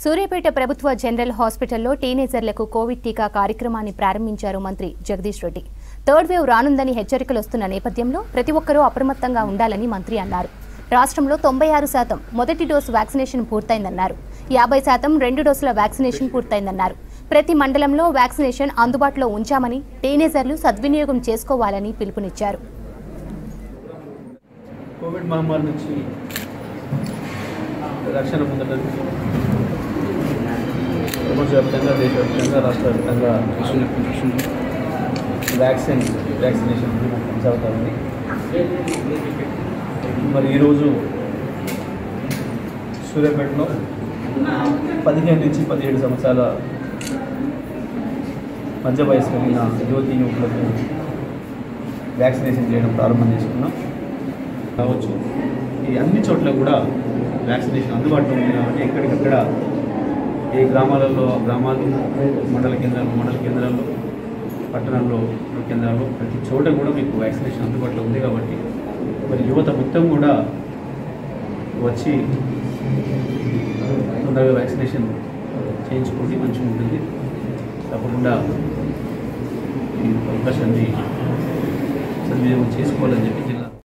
సూర్యాపేట ప్రభుత్వ జనరల్ హాస్పిటల్లో టీనేజర్లకు కోవిడ్ టీకా కార్యక్రమాన్ని ప్రారంభించారు మంత్రి జగదీష్ రెడ్డి థర్డ్ వేవ్ రానుందని హెచ్చరికలు వస్తున్న నేపథ్యంలో ప్రతి ఒక్కరూ అప్రమత్తంగా ఉండాలని మంత్రి అన్నారు రాష్ట్రంలో తొంభై ఆరు శాతం మొదటి డోసు వ్యాక్సినేషన్ పూర్తయిందన్నారు యాభై శాతం రెండు డోసుల వ్యాక్సినేషన్ పూర్తయిందన్నారు ప్రతి మండలంలో వ్యాక్సినేషన్ అందుబాటులో ఉంచామని టీనేజర్లు సద్వినియోగం చేసుకోవాలని పిలుపునిచ్చారు కోవిడ్ మహమ్మారి నుంచి రక్షణ పొందడానికి ప్రపంచవ్యాప్తంగా దేశవ్యాప్తంగా రాష్ట్ర వ్యాప్తంగా వ్యాక్సిన్ వ్యాక్సినేషన్ కొనసాగుతూ ఉంది మరి ఈరోజు సూర్యాపేటలో పదిహేను నుంచి పదిహేడు సంవత్సరాల మధ్య వయసు కలిగిన యువతి యువకులకు వ్యాక్సినేషన్ చేయడం ప్రారంభం చేసుకున్నాం కావచ్చు ఈ అన్ని చోట్ల కూడా వ్యాక్సినేషన్ అందుబాటులో ఉంది కాబట్టి ఎక్కడికక్కడ ఏ గ్రామాలలో ఆ గ్రామాలు మండల కేంద్రాలు మండల కేంద్రాల్లో పట్టణాల్లో కేంద్రాల్లో ప్రతి చోట కూడా మీకు వ్యాక్సినేషన్ అందుబాటులో ఉంది కాబట్టి మరి యువత మొత్తం కూడా వచ్చి తొందరగా వ్యాక్సినేషన్ చేయించుకోండి మంచిగా ఉంటుంది తప్పకుండా ఈ అవకాశాన్ని సద్వినియోగం చేసుకోవాలని చెప్పి జిల్లా